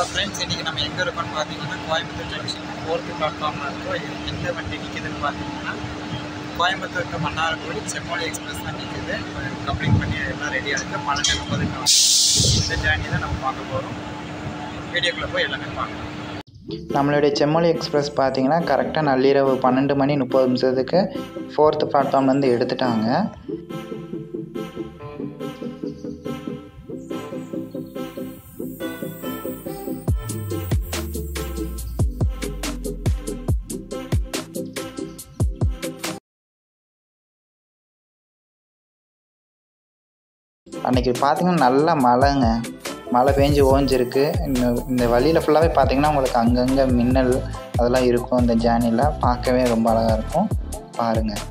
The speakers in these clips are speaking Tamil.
ஹலோ ஃப்ரெண்ட்ஸ் இன்றைக்கி நம்ம எங்கே இருக்கோம்னு பார்த்தீங்கன்னா கோயம்புத்தூர் ஜங்ஷன் ஃபோர்த்து பிளாட்ஃபார்மில் இருக்கோம் இது எந்த வண்டி நிற்கிதுன்னு பார்த்தீங்கன்னா கோயம்புத்தூர் டு மன்னார்குடி செம்மொழி எக்ஸ்பிரஸ் தான் நிற்கிது கம்ப்ளீட் பண்ணி எல்லாம் ரெடியாக இருக்குது பன்னெண்டு முப்பதுக்கு வந்து இந்த ஜேர்னி தான் நம்ம பார்க்க போகிறோம் வீடியோக்குள்ளே போய் எல்லாமே பார்க்கலாம் நம்மளுடைய செம்மொழி எக்ஸ்பிரஸ் பார்த்தீங்கன்னா கரெக்டாக நள்ளிரவு பன்னெண்டு மணி முப்பது நிமிஷத்துக்கு ஃபோர்த்து பிளாட்ஃபார்ம்லேருந்து எடுத்துட்டாங்க அன்றைக்கி பார்த்தீங்கன்னா நல்ல மழைங்க மழை பெஞ்சு ஓஞ்சிருக்கு இந்த இந்த வழியில் ஃபுல்லாகவே பார்த்தீங்கன்னா உங்களுக்கு அங்கங்கே மின்னல் அதெல்லாம் இருக்கும் இந்த ஜேர்னியில் பார்க்கவே ரொம்ப அழகாக இருக்கும் பாருங்கள்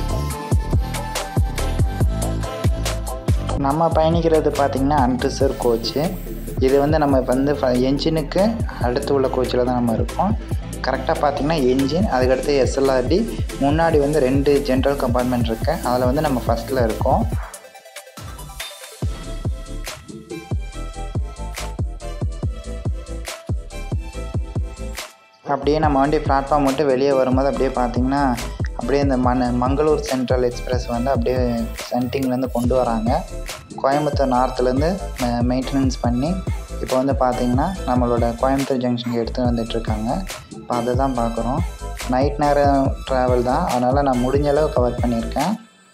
நம்ம பயணிக்கிறது பார்த்திங்கன்னா அன்ரிசர்வ் கோச்சு இது வந்து நம்ம வந்து என்ஜினுக்கு அடுத்து உள்ள கோச்சில் தான் நம்ம இருக்கோம் கரெக்டாக பார்த்தீங்கன்னா என்ஜின் அதுக்கடுத்து எஸ்எல்ஆர்டி முன்னாடி வந்து ரெண்டு ஜென்ரல் கம்பார்ட்மெண்ட் இருக்கு அதில் வந்து நம்ம ஃபஸ்ட்டில் இருக்கோம் அப்படியே நம்ம வண்டி பிளாட்ஃபார்ம் விட்டு வெளியே வரும்போது அப்படியே பார்த்தீங்கன்னா அப்படியே இந்த மண் மங்களூர் சென்ட்ரல் எக்ஸ்பிரஸ் வந்து அப்படியே சென்டிங்லேருந்து கொண்டு வராங்க கோயம்புத்தூர் நார்த்துலேருந்து மெயின்டெனன்ஸ் பண்ணி இப்போ வந்து பார்த்தீங்கன்னா நம்மளோட கோயம்புத்தூர் ஜங்ஷனுக்கு எடுத்து வந்துட்டுருக்காங்க இப்போ அதை தான் பார்க்குறோம் நைட் நேரம் ட்ராவல் தான் அதனால் நான் முடிஞ்ச அளவு கவர் பண்ணியிருக்கேன்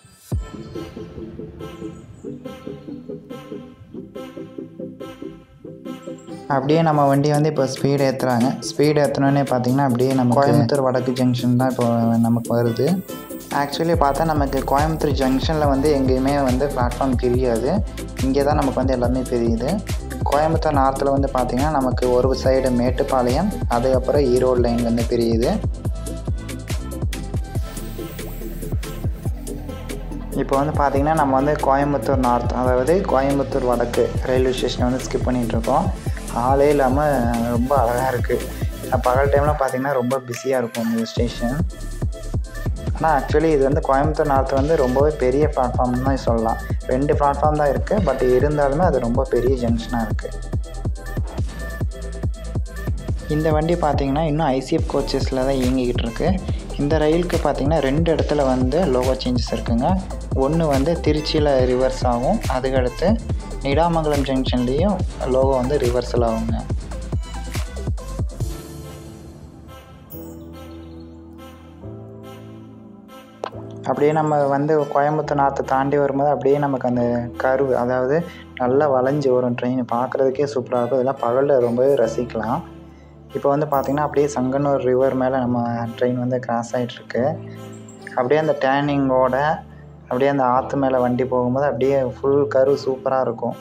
அப்படியே நம்ம வண்டி வந்து இப்போ ஸ்பீடு ஏற்றுறாங்க ஸ்பீடு ஏற்றினோடனே பார்த்தீங்கன்னா அப்படியே நம்ம கோயம்புத்தூர் வடக்கு ஜங்ஷன் தான் இப்போ நமக்கு வருது ஆக்சுவலி பார்த்தா நமக்கு கோயம்புத்தூர் ஜங்ஷனில் வந்து எங்கேயுமே வந்து பிளாட்ஃபார்ம் பிரியாது இங்கே தான் நமக்கு வந்து எல்லாமே பிரியுது கோயம்புத்தூர் நார்த்தில் வந்து பார்த்திங்கன்னா நமக்கு ஒரு சைடு மேட்டுப்பாளையம் அதுக்கப்புறம் ஈரோடு லைன் வந்து பிரியுது இப்போ வந்து பார்த்திங்கன்னா நம்ம வந்து கோயம்புத்தூர் நார்த் அதாவது கோயம்புத்தூர் வடக்கு ரயில்வே ஸ்டேஷனை வந்து ஸ்கிப் பண்ணிகிட்ருக்கோம் ஆளே இல்லாமல் ரொம்ப அழகாக இருக்குது பகல் டைமில் பார்த்திங்கன்னா ரொம்ப பிஸியாக இருக்கும் இந்த ஸ்டேஷன் ஆனால் ஆக்சுவலி இது வந்து கோயம்புத்தூர் நார்த்து வந்து ரொம்பவே பெரிய பிளாட்ஃபார்ம் தான் சொல்லலாம் ரெண்டு பிளாட்ஃபார்ம் தான் இருக்குது பட் இருந்தாலுமே அது ரொம்ப பெரிய ஜங்ஷனாக இருக்குது இந்த வண்டி பார்த்திங்கன்னா இன்னும் ஐசிஎஃப் கோச்சஸில் தான் இயங்கிக்கிட்டு இருக்கு இந்த ரயிலுக்கு பார்த்திங்கன்னா ரெண்டு இடத்துல வந்து லோகோ சேஞ்சஸ் இருக்குங்க ஒன்று வந்து திருச்சியில் ரிவர்ஸ் ஆகும் அதுக்கடுத்து நிடாமங்கலம் ஜங்ஷன்லேயும் லோகோ வந்து ரிவர்சல் ஆகுங்க அப்படியே நம்ம வந்து கோயம்புத்தூர் நார்த்தை தாண்டி வரும்போது அப்படியே நமக்கு அந்த கருவு அதாவது நல்லா வளைஞ்சி வரும் ட்ரெயின் பார்க்குறதுக்கே சூப்பராக இருக்கும் இதெல்லாம் பகலில் ரொம்பவே ரசிக்கலாம் இப்போ வந்து பார்த்திங்கன்னா அப்படியே சங்கனூர் ரிவர் மேலே நம்ம ட்ரெயின் வந்து கிராஸ் ஆகிட்டுருக்கு அப்படியே அந்த டேனிங்கோட அப்படியே அந்த ஆற்று மேலே வண்டி போகும்போது அப்படியே ஃபுல் கரு சூப்பராக இருக்கும்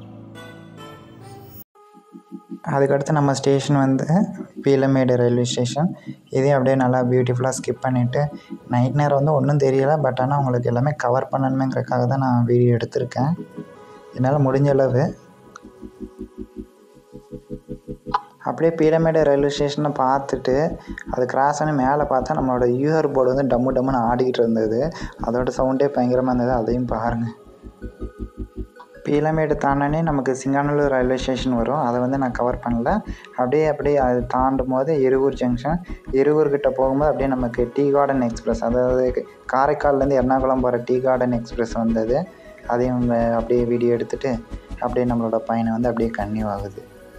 அதுக்கடுத்து நம்ம ஸ்டேஷன் வந்து பீலமேடு ரயில்வே ஸ்டேஷன் இதையும் அப்படியே நல்லா பியூட்டிஃபுல்லாக ஸ்கிப் பண்ணிவிட்டு நைட் நேரம் வந்து ஒன்றும் தெரியலை பட் ஆனால் உங்களுக்கு எல்லாமே கவர் பண்ணணுமேங்கிறதுக்காக தான் நான் வீடியோ எடுத்திருக்கேன் என்னால் முடிஞ்ச அளவு அப்படியே பீலமேடு ரயில்வே ஸ்டேஷனை பார்த்துட்டு அது கிராஸ் ஆனி மேலே பார்த்தா நம்மளோட யூஆர் போர்டு வந்து டம்மு டம்முன்னு ஆடிக்கிட்டு இருந்தது அதோட சவுண்டே பயங்கரமாக இருந்தது அதையும் பாருங்கள் பீலமேடு தாண்டனே நமக்கு சிங்கானல்லூர் ரயில்வே ஸ்டேஷன் வரும் அதை வந்து நான் கவர் பண்ணல அப்படியே அப்படியே அது தாண்டும் போது இருகூர் ஜங்ஷன் இருகூர்கிட்ட போகும்போது அப்படியே நமக்கு டீ கார்டன் எக்ஸ்பிரஸ் அதாவது காரைக்கால்லேருந்து எர்ணாகுளம் போகிற டீ கார்டன் எக்ஸ்பிரஸ் வந்தது அதையும் அப்படியே வீடியோ எடுத்துகிட்டு அப்படியே நம்மளோட பயணம் வந்து அப்படியே கன்னியூ ஆகுது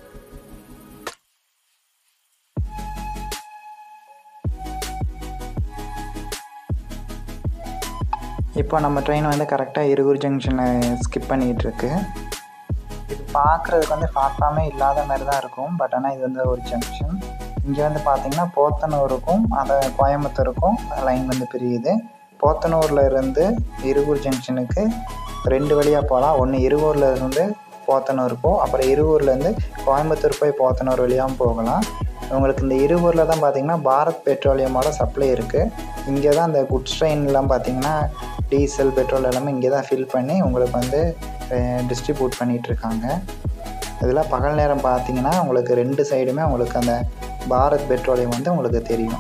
இப்போ நம்ம ட்ரெயின் வந்து கரெக்டாக இருகூர் ஜங்ஷனில் ஸ்கிப் பண்ணிக்கிட்டு இருக்கு இது பார்க்குறதுக்கு வந்து பிளாட்ஃபார்மே இல்லாத மாதிரி தான் இருக்கும் பட் ஆனால் இது வந்து ஒரு ஜங்ஷன் இங்கே வந்து பார்த்திங்கன்னா போத்தனூருக்கும் அதை கோயம்புத்தூருக்கும் லைன் வந்து பிரியுது போத்தனூரில் இருந்து இருகூர் ஜங்ஷனுக்கு ரெண்டு வழியாக போகலாம் ஒன்று இருகூரில் இருந்து போத்தனூருக்கும் அப்புறம் இருகூர்லேருந்து கோயம்புத்தூர் போய் போத்தனூர் வழியாகவும் போகலாம் உங்களுக்கு இந்த இருகூரில் தான் பார்த்திங்கன்னா பாரத் பெட்ரோலியமோட சப்ளை இருக்குது இங்கே தான் அந்த குட்ஸ் ட்ரெயின்லாம் பார்த்திங்கன்னா டீசல் பெட்ரோல் எல்லாமே இங்கே தான் ஃபில் பண்ணி உங்களுக்கு வந்து டிஸ்ட்ரிபியூட் பண்ணிகிட்ருக்காங்க இதில் பகல் நேரம் பார்த்தீங்கன்னா உங்களுக்கு ரெண்டு சைடுமே உங்களுக்கு அந்த பாரத் பெட்ரோலியம் வந்து உங்களுக்கு தெரியும்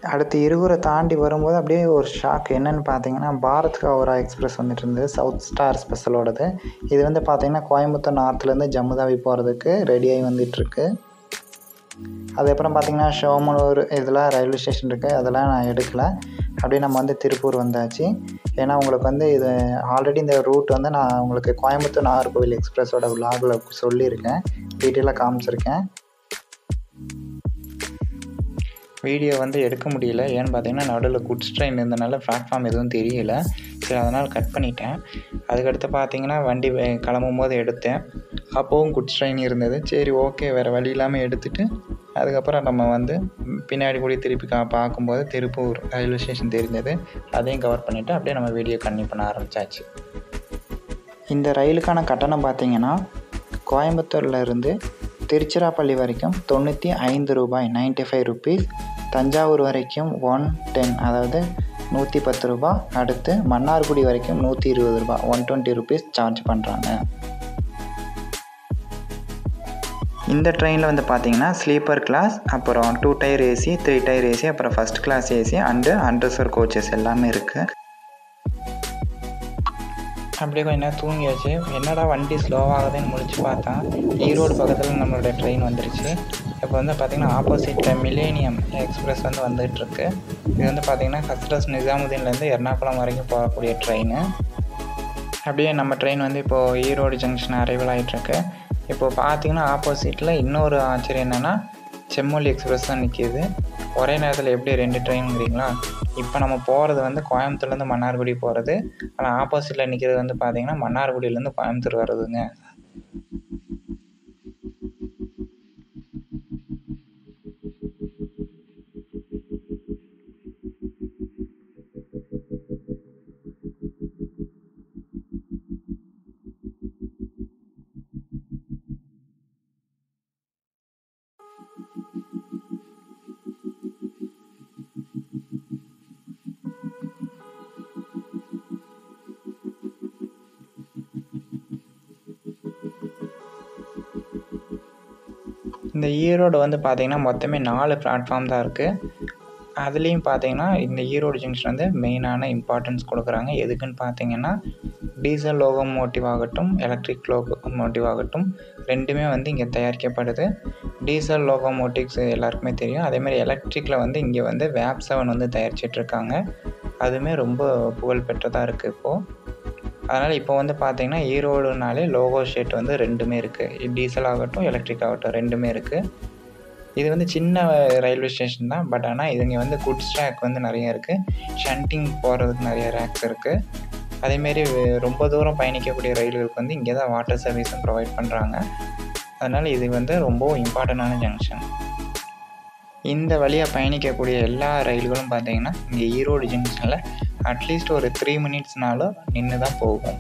அடுத்து இருகூரை தாண்டி வரும்போது அப்படியே ஒரு ஷாக் என்னன்னு பார்த்தீங்கன்னா பாரத் கௌரா எக்ஸ்பிரஸ் வந்துட்டு இருந்தது சவுத் ஸ்டார் ஸ்பெஷலோடது இது வந்து பார்த்தீங்கன்னா கோயம்புத்தூர் நார்த்துலேருந்து ஜம்முதாவி போகிறதுக்கு ரெடியாகி வந்துட்டுருக்கு அதுக்கப்புறம் பார்த்தீங்கன்னா ஷோமனூர் இதெல்லாம் ரயில்வே ஸ்டேஷன் இருக்குது அதெல்லாம் நான் எடுக்கலை அப்படியே நம்ம வந்து திருப்பூர் வந்தாச்சு ஏன்னா உங்களுக்கு வந்து இது ஆல்ரெடி இந்த ரூட் வந்து நான் உங்களுக்கு கோயம்புத்தூர் நாகர்கோவில் எக்ஸ்பிரஸோட விலாகில் சொல்லியிருக்கேன் டீட்டெயிலாக காமிச்சிருக்கேன் வீடியோ வந்து எடுக்க முடியல ஏன்னு பார்த்தீங்கன்னா நடுவில் குட்ஸ் ட்ரெயின் இருந்தனால பிளாட்ஃபார்ம் எதுவும் தெரியல சரி அதனால் கட் பண்ணிட்டேன் அதுக்கடுத்து பார்த்தீங்கன்னா வண்டி வே- கிளம்பும் போது எடுத்தேன் அப்போவும் குட்ஸ் ட்ரெயின் இருந்தது சரி ஓகே வேறு வழி இல்லாமல் எடுத்துட்டு அதுக்கப்புறம் நம்ம வந்து ம், பின்னாடி கூடி திருப்பி கா பார்க்கும்போது திருப்பூர் ரயில்வே ஸ்டேஷன் தெரிஞ்சது அதையும் கவர் பண்ணிவிட்டு அப்படியே நம்ம வீடியோ கன்டினியூ பண்ண ஆரம்பிச்சாச்சு இந்த ரயிலுக்கான கட்டணம் பார்த்தீங்கன்னா கோயம்புத்தூர்ல இருந்து திருச்சிராப்பள்ளி வரைக்கும் தொண்ணூற்றி ஐந்து ரூபாய் 95 ஃபைவ் ருபீஸ் தஞ்சாவூர் வரைக்கும் ஒன் டென் அதாவது நூற்றி பத்து ரூபா அடுத்து மன்னார்குடி வரைக்கும் நூற்றி இருபது ரூபா ஒன் டுவெண்ட்டி ருபீஸ் சார்ஜ் பண்ணுறாங்க இந்த ட்ரெயினில் வந்து பார்த்தீங்கன்னா ஸ்லீப்பர் கிளாஸ் அப்புறம் two tier AC three tier AC அப்புறம் ஃபஸ்ட் கிளாஸ் ஏசி அண்டு அண்டர்சர் கோச்சஸ் எல்லாமே இருக்குது அப்படியே கொஞ்ச நேரம் தூங்கியாச்சு என்னடா வண்டி ஸ்லோவாகுதுன்னு முடிச்சு பார்த்தா ஈரோடு பக்கத்தில் நம்மளோட ட்ரெயின் வந்துருச்சு இப்போ வந்து பார்த்திங்கன்னா ஆப்போசிட்டில் மில்லேனியம் எக்ஸ்பிரஸ் வந்து வந்துகிட்டு இருக்கு இது வந்து பார்த்திங்கன்னா ஹஸ்ரஸ் நிசாமுதீன்லேருந்து எர்ணாகுளம் வரைக்கும் போகக்கூடிய ட்ரெயின் அப்படியே நம்ம ட்ரெயின் வந்து இப்போது ஈரோடு ஜங்ஷன் அரைவல் ஆகிட்டுருக்கு இப்போ பார்த்தீங்கன்னா ஆப்போசிட்டில் இன்னொரு ஆச்சரியம் என்னென்னா செம்மொழி எக்ஸ்பிரஸ் தான் நிற்கிது ஒரே நேரத்தில் எப்படி ரெண்டு ட்ரெயினுங்கிறீங்களா இப்போ நம்ம போகிறது வந்து கோயம்புத்தூர்லேருந்து மன்னார்குடி போகிறது ஆனால் ஆப்போசிட்டில் நிற்கிறது வந்து பார்த்தீங்கன்னா மன்னார்குடியிலேருந்து கோயம்புத்தூர் வர்றதுங்க இந்த ஈரோடு வந்து பார்த்தீங்கன்னா மொத்தமே நாலு பிளாட்ஃபார்ம் தான் இருக்குது அதுலேயும் பார்த்தீங்கன்னா இந்த ஈரோடு ஜங்ஷன் வந்து மெயினான இம்பார்ட்டன்ஸ் கொடுக்குறாங்க எதுக்குன்னு பார்த்தீங்கன்னா டீசல் லோகோமோட்டிவ் ஆகட்டும் எலக்ட்ரிக் லோகோமோட்டிவ் ஆகட்டும் ரெண்டுமே வந்து இங்கே தயாரிக்கப்படுது டீசல் லோகோமோட்டிவ்ஸ் எல்லாருக்குமே தெரியும் அதேமாதிரி எலக்ட்ரிக்கில் வந்து இங்கே வந்து வேப் செவன் வந்து தயாரிச்சிட்ருக்காங்க அதுவுமே ரொம்ப புகழ்பெற்றதாக இருக்குது இப்போது அதனால் இப்போ வந்து பார்த்தீங்கன்னா ஈரோடுனாலே லோகோ ஷேட் வந்து ரெண்டுமே இருக்குது டீசல் ஆகட்டும் எலக்ட்ரிக் ஆகட்டும் ரெண்டுமே இருக்குது இது வந்து சின்ன ரயில்வே ஸ்டேஷன் தான் பட் ஆனால் இதுங்க வந்து குட்ஸ் ட்ராக் வந்து நிறைய இருக்குது ஷண்டிங் போகிறதுக்கு நிறைய ரேக்ஸ் இருக்குது அதேமாரி ரொம்ப தூரம் பயணிக்கக்கூடிய ரயில்களுக்கு வந்து இங்கே தான் வாட்டர் சர்வீஸும் ப்ரொவைட் பண்ணுறாங்க அதனால் இது வந்து ரொம்ப இம்பார்ட்டண்டான ஜங்ஷன் இந்த வழியாக பயணிக்கக்கூடிய எல்லா ரயில்களும் பார்த்தீங்கன்னா இங்கே ஈரோடு ஜங்ஷனில் அட்லீஸ்ட் ஒரு த்ரீ மினிட்ஸ்னாலும் நின்று தான் போகும்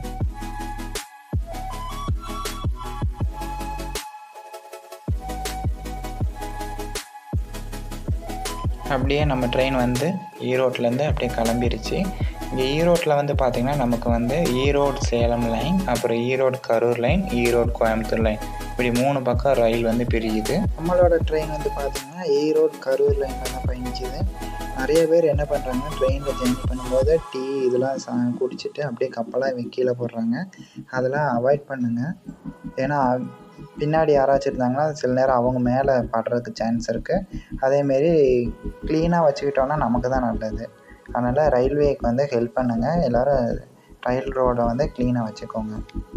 அப்படியே நம்ம ட்ரெயின் வந்து ஈரோட்லேருந்து அப்படியே கிளம்பிருச்சு இங்கே ஈரோட்டில் வந்து பார்த்திங்கன்னா நமக்கு வந்து ஈரோடு சேலம் லைன் அப்புறம் ஈரோடு கரூர் லைன் ஈரோடு கோயம்புத்தூர் லைன் இப்படி மூணு பக்கம் ரயில் வந்து பிரியுது நம்மளோட ட்ரெயின் வந்து பார்த்திங்கன்னா ஈரோடு கரூர் லைனில் தான் பயணிச்சுது நிறைய பேர் என்ன பண்ணுறாங்க ட்ரெயினில் ஜெர்னி பண்ணும்போது டீ இதெல்லாம் சா குடிச்சிட்டு அப்படியே கப்பலாக கீழே போடுறாங்க அதெல்லாம் அவாய்ட் பண்ணுங்கள் ஏன்னா பின்னாடி யாராச்சும் இருந்தாங்கன்னா சில நேரம் அவங்க மேலே படுறதுக்கு சான்ஸ் இருக்குது அதேமாரி க்ளீனாக வச்சுக்கிட்டோன்னா நமக்கு தான் நல்லது அதனால் ரயில்வேக்கு வந்து ஹெல்ப் பண்ணுங்கள் எல்லோரும் ரயில் ரோடை வந்து க்ளீனாக வச்சுக்கோங்க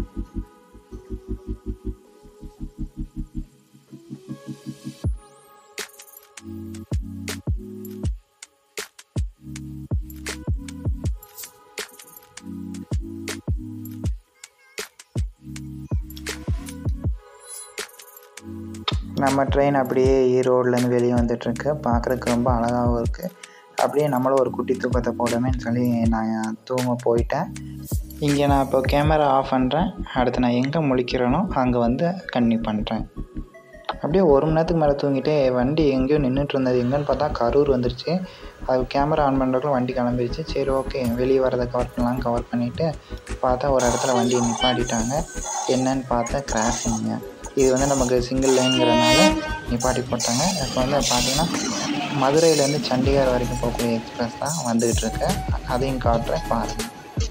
நம்ம ட்ரெயின் அப்படியே ஈரோட்லேருந்து வெளியே வந்துட்டுருக்கு பார்க்குறதுக்கு ரொம்ப அழகாகவும் இருக்குது அப்படியே நம்மளும் ஒரு குட்டி தூக்கத்தை போடுமேன்னு சொல்லி நான் தூங்க போயிட்டேன் இங்கே நான் இப்போ கேமரா ஆஃப் பண்ணுறேன் அடுத்து நான் எங்கே முழிக்கிறேனோ அங்கே வந்து கன்னியூ பண்ணுறேன் அப்படியே ஒரு மணி நேரத்துக்கு மேலே தூங்கிட்டே வண்டி எங்கேயோ நின்றுட்டு இருந்தது எங்கேன்னு பார்த்தா கரூர் வந்துருச்சு அது கேமரா ஆன் பண்ணுறதுக்குள்ள வண்டி கிளம்பிருச்சு சரி ஓகே வெளியே வரதை கவர் பண்ணலாம் கவர் பண்ணிவிட்டு பார்த்தா ஒரு இடத்துல வண்டியை நிப்பாட்டிட்டாங்க என்னன்னு பார்த்தா கிராசிங்க இது வந்து நமக்கு சிங்கிள் லைன்ங்கிறனால நிப்பாட்டி போட்டாங்க இப்போ வந்து பார்த்தீங்கன்னா மதுரையிலேருந்து சண்டிகர் வரைக்கும் போகக்கூடிய எக்ஸ்பிரஸ் தான் வந்துகிட்டு இருக்கு அதையும் காட்டுறேன் பாருங்கள்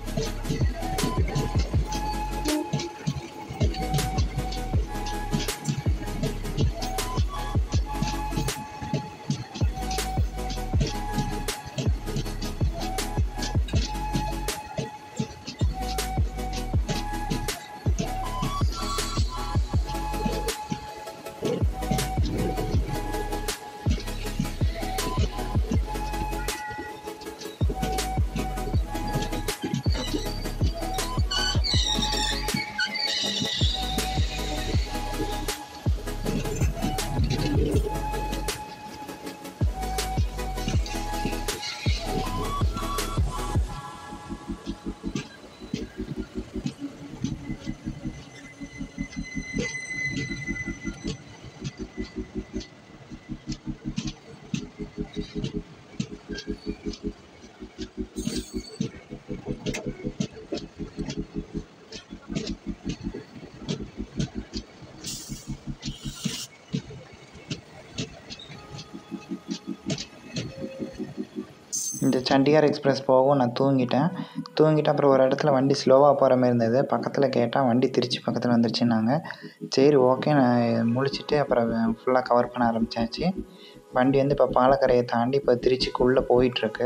இந்த சண்டிகார் எக்ஸ்பிரஸ் போகவும் நான் தூங்கிட்டேன் தூங்கிட்டு அப்புறம் ஒரு இடத்துல வண்டி ஸ்லோவாக போகிற மாதிரி இருந்தது பக்கத்தில் கேட்டால் வண்டி திருச்சி பக்கத்தில் வந்துருச்சுன்னாங்க சரி ஓகே நான் முழிச்சிட்டு அப்புறம் ஃபுல்லாக கவர் பண்ண ஆரம்பித்தாச்சு வண்டி வந்து இப்போ பாலக்கரையை தாண்டி இப்போ திருச்சிக்குள்ளே போயிட்டுருக்கு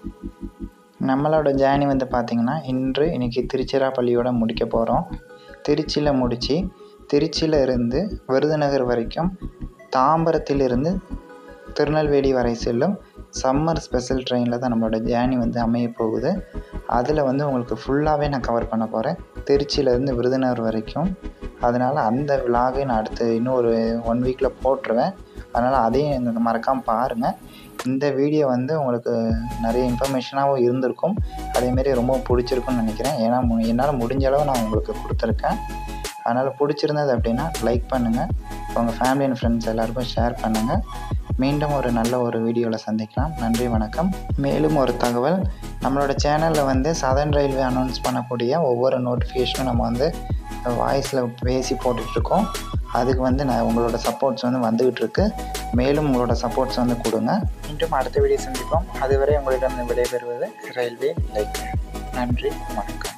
நம்மளோட ஜேர்னி வந்து பார்த்திங்கன்னா இன்று இன்றைக்கி திருச்சிராப்பள்ளியோட முடிக்க போகிறோம் திருச்சியில் முடித்து திருச்சியில் இருந்து விருதுநகர் வரைக்கும் தாம்பரத்திலிருந்து திருநெல்வேலி வரை செல்லும் சம்மர் ஸ்பெஷல் ட்ரெயினில் தான் நம்மளோட ஜேர்னி வந்து அமைய போகுது அதில் வந்து உங்களுக்கு ஃபுல்லாகவே நான் கவர் பண்ண போகிறேன் திருச்சியிலேருந்து விருதுநகர் வரைக்கும் அதனால் அந்த விலாகை நான் அடுத்து இன்னும் ஒரு ஒன் வீக்கில் போட்டுருவேன் அதனால் அதையும் எனக்கு மறக்காமல் பாருங்கள் இந்த வீடியோ வந்து உங்களுக்கு நிறைய இன்ஃபர்மேஷனாகவும் இருந்திருக்கும் அதேமாரி ரொம்ப பிடிச்சிருக்குன்னு நினைக்கிறேன் ஏன்னா மு- என்னால் முடிஞ்ச அளவு நான் உங்களுக்கு கொடுத்துருக்கேன் அதனால் பிடிச்சிருந்தது அப்படின்னா லைக் பண்ணுங்கள் உங்கள் ஃபேமிலி அண்ட் ஃப்ரெண்ட்ஸ் எல்லாருக்கும் ஷேர் பண்ணுங்கள் மீண்டும் ஒரு நல்ல ஒரு வீடியோவில் சந்திக்கலாம் நன்றி வணக்கம் மேலும் ஒரு தகவல் நம்மளோட சேனலில் வந்து சதர்ன் ரயில்வே அனௌன்ஸ் பண்ணக்கூடிய ஒவ்வொரு நோட்டிஃபிகேஷனும் நம்ம வந்து வாய்ஸில் பேசி போட்டுட்ருக்கோம் அதுக்கு வந்து நான் உங்களோட சப்போர்ட்ஸ் வந்து வந்துகிட்டு இருக்கு மேலும் உங்களோட சப்போர்ட்ஸ் வந்து கொடுங்க மீண்டும் அடுத்த வீடியோ சந்திப்போம் அதுவரை உங்களிடம் விடைபெறுவது ரயில்வே லைக் நன்றி வணக்கம்